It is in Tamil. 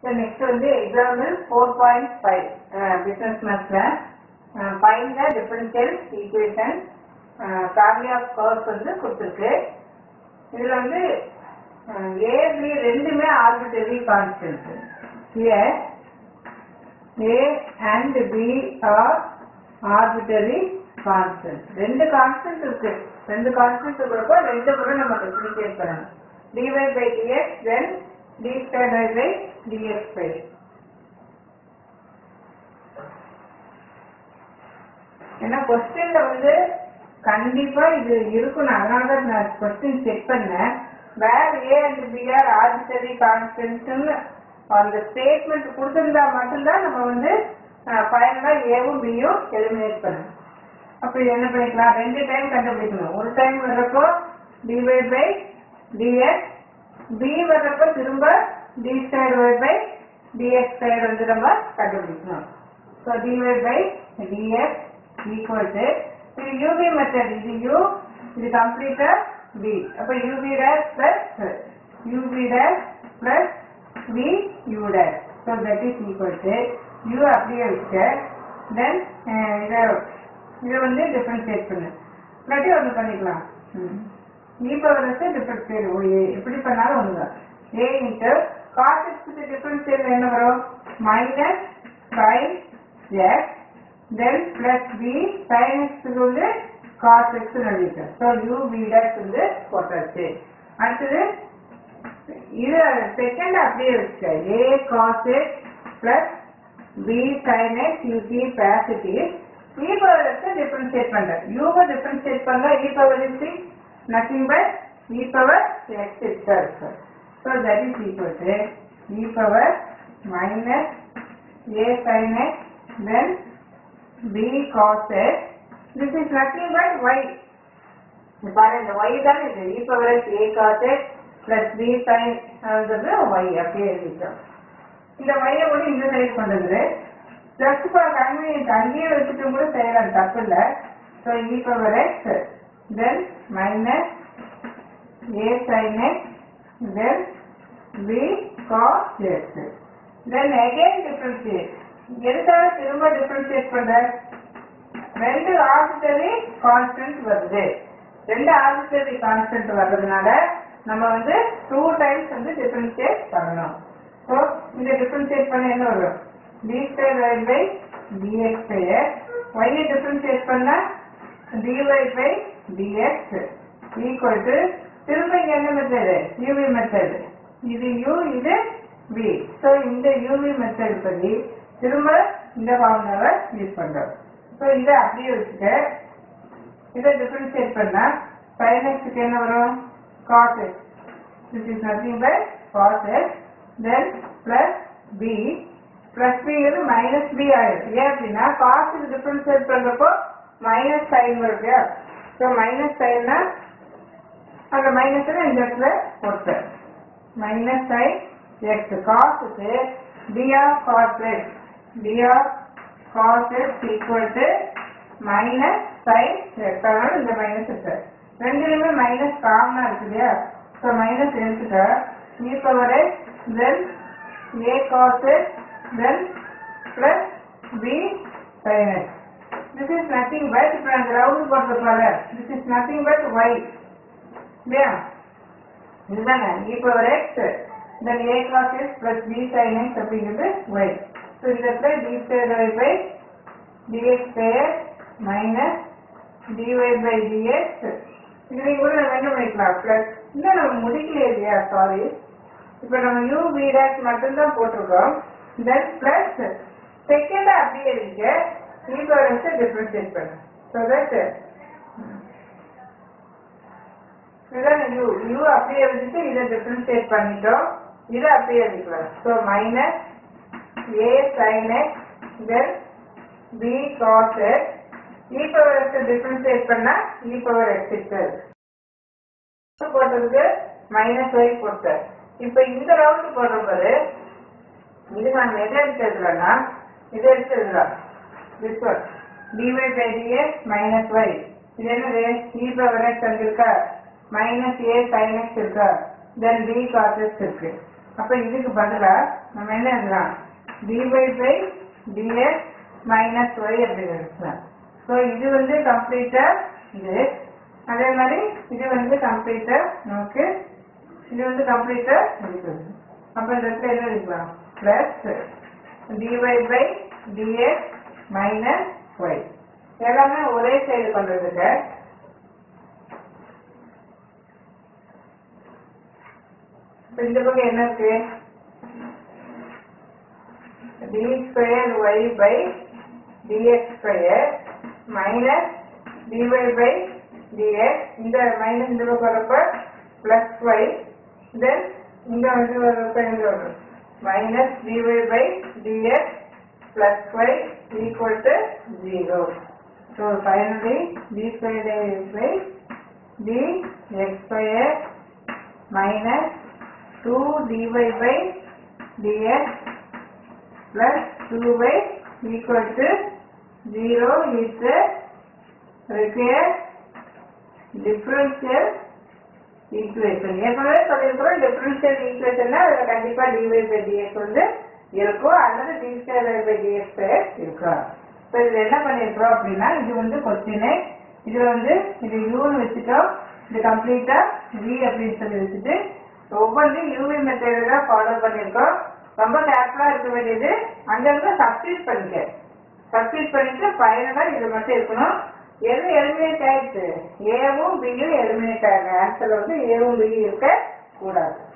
நெக்ஸ்ட் வந்து example four point five business மேத்ஸ்ல find the differential equation family of curves வந்து கொடுத்துருக்கு இதுல வந்து ஏ பி ரெண்டுமே arbitrary constant here A and B are arbitrary constant ரெண்டு கான்ஸ்டன்ட் இருக்கு ரெண்டு கான்ஸ்டன்ட் இருக்கிறப்போ ரெண்டு கூட நம்ம டிஃபரன்ஷியேட் பண்ணணும் dy by dx then d square y by dx by ஏன்னா கொஸ்டின்ல வந்து கண்டிப்பா இது இருக்கணும் அதனால தான் நான் கொஸ்டின் செக் பண்ணேன் where A and B are arbitrary கான்ஸ்டன்ட்னு அந்த ஸ்டேட்மெண்ட் கொடுத்திருந்தா மட்டும்தான் நம்ம வந்து ஃபைனலா ஏவும் பியும் எலிமினேட் பண்ணணும் அப்ப என்ன பண்ணிக்கலாம் ரெண்டு டைம் கண்டுபிடிக்கணும் ஒரு டைம் வர்றப்போ dy பை dx b வர்றப்ப திரும்ப d square y by dx square வந்து நம்ம கண்டுபிடிக்கணும் so dy by dx equal to இது uv மெத்தட் இது u இது கம்ப்ளீட்டா v அப்ப uv dash plus uv dash plus v u dash so that is equal to u அப்படியே வச்சுக்க then இதை இதை வந்து டிஃபரன்ஷியேட் பண்ணு இல்லாட்டி ஒன்று பண்ணிக்கலாம் இ பவர் எஸ் டிஃபரன்ஷியேட் எப்படி பண்ணாலும் ஒன்று தான் ஏ இன்ட்டு காஸ் எக்ஸுக்கு டிஃபரன்ஷியேட் என்ன வரும் minus sine X then plus B sine எக்ஸுக்கு வந்து காஸ் எக்ஸ் எழுதிட்டேன் ஸோ யூ பி டேஸ் வந்து போட்டாச்சு அடுத்தது இது செகண்ட் அப்படியே வச்சுக்க A cos X plus B sine X you see positive E power X differentiate பண்றேன் யூவை டிஃபரன்ஷியேட் பண்ணா E power is nothing but E power X itself so that is equal to E power minus A sine X then B cos X this is nothing but Y பாரு இந்த ஒய் தானே இது E power X A cos X plus B sine Y அப்படியே எழுதிட்டோம் இந்த ஒய்யை கூட இந்த சைடு கொண்டு வந்து ஜஸ்ட் ஃபார் கன்வீனியன்ஸ் அங்கேயே வச்சுட்டு கூட செய்யலாம் தப்பு இல்லை so E power X then minus A sine X then B cos X then again differentiate எதுக்காக திரும்ப டிஃபரன்ஷியேட் பண்ற ரெண்டு ஆர்பிட்டரி கான்ஸ்டன்ட் வருது ரெண்டு ஆர்பிட்டரி கான்ஸ்டன்ட் வர்றதுனால நம்ம வந்து டூ டைம்ஸ் வந்து டிஃபரன்ஷியேட் பண்ணணும் ஸோ இந்த டிஃபரன்ஷியேட் பண்ண என்ன வரும் D square Y by DX square ஒய்யை டிஃபரன்ஷியேட் பண்ணா DY by DX equal to திரும்ப இங்க என்ன மெத்தடு யூவி மெத்தடு இது யூ இது வி ஸோ இந்த யூவி மெத்தட் படி திரும்ப இந்த ஃபார்முலாவை யூஸ் பண்றோம் ஸோ இதை அப்படியே வச்சுக்க இதை டிஃபரன்ஷியேட் பண்ணா sin x க்கு என்ன வரும் cos x this is nothing but cos x then plus b plus b இது minus b ஆயிடும் ஏன் அப்படின்னா cos இது டிஃபரன்ஷியேட் பண்றப்போ மைனஸ் சைன் வருது இல்லையா ஸோ மைனஸ் சைன்னா அந்த மைனஸ் இந்த இடத்துல போட்டு மைனஸ் சைன் எக்ஸ் காசுக்கு D of cos X D of cos X equal to minus sine X அதனால இந்த மைனஸ் இருக்கு ரெண்டுலையுமே மைனஸ் காமனா இருக்கு இல்லையா ஸோ மைனஸ் எடுத்துட்டா E power X then A cos X then plus B sine X this is nothing but இப்போ அந்த ரவுண்ட் போட்டிருப்பாங்க this is nothing but Y இல்லையா இதுதானே E power X then A cos X plus B sine X அப்படிங்கிறது ஒய் ஸோ இந்த இடத்துல D square Y by DX square minus DY by DX இதுலையும் கூட நம்ம என்ன பண்ணிக்கலாம் பிளஸ் இன்னும் நம்ம முடிக்கலையே இல்லையா சாரி இப்போ நம்ம யூ பி டேஷ் மட்டும்தான் போட்டிருக்கோம் தென் பிளஸ் செகண்டா அப்படியே இருக்கு இ பவர் எக்ஸ் டிஃபரன்ஷியேட் பண்ணு ஸோ தட் இதுதான் யூ யூ அப்படியே எழுதிட்டு இதை டிஃபரன்ஷியேட் பண்ணிட்டோம் இதை அப்படியே எழுதிக்கலாம் so minus A sine X then B cos X E power X differentiate பண்ணா இ பவர் எக்ஸ் இருக்கு போட்டதுக்கு மைனஸ் ஒய் போட்டு இப்போ இந்த ரவுண்டு போடும்போது இது நம்ம எதை எடுத்து எழுதலாம்னா இதை எடுத்து எழுதலாம் this one DY by DX minus Y இது என்னது இ பவர் எக்ஸ் அங்க இருக்கா மைனஸ் ஏ சைன் எக்ஸ் இருக்கா தென் பி காஸ் எக்ஸ் இருக்கு அப்ப இதுக்கு பதிலா நம்ம என்ன எழுதலாம் dy by dx minus y அப்படின்னு எழுதலாம் ஸோ இது வந்து கம்ப்ளீட்டா இது அதே மாதிரி இது வந்து கம்ப்ளீட்டா நமக்கு இது வந்து கம்ப்ளீட்டா முடிக்கிறது அப்ப இந்த இடத்துல என்ன எழுதிக்கலாம் plus dy by dx minus y எல்லாமே ஒரே சைடு கொண்டு வந்துட்டு இப்ப இந்த பக்கம் என்ன இருக்கு D square Y by DX square minus DY by DX இந்த மைனஸ் இந்த பக்கம் வரப்ப பிளஸ் ஒய் தென் இங்க வந்து வரப்ப எங்க வரும் minus DY by DX plus Y equal to zero so finally D square by D X square minus 2 dy by dx plus 2 by equal to 0 is the required differential equation. ஏற்கனவே சொல்லியிருக்கிறோம் differential equationனா அதுல கண்டிப்பா dy by dx வந்து இருக்கும் அல்லது d square y by dx square இருக்கும் இப்போ இதுல என்ன பண்ணிருக்கிறோம் அப்படின்னா இது வந்து கொஸ்டின் இதுல வந்து இது யூன்னு வச்சுட்டோம் இது கம்ப்ளீட்டா v அப்படின்னு சொல்லி வச்சுட்டு ஒவ்வொன்றையும் யூவி மெத்தேடு தான் ஃபாலோ பண்ணியிருக்கோம் ரொம்ப கேர்ஃபுல்லா இருக்க வேண்டியது அங்கங்க சப்ஸ்டியூட் பண்ணிக்க சப்ஸ்டியூட் பண்ணிட்டு ஃபைனலா இது மட்டும் இருக்கணும் எது எலிமினேட் ஆயிடுச்சு ஏவும் பியும் எலிமினேட் ஆகுங்க ஆன்சர் வந்து ஏவும் பியும் இருக்க கூடாது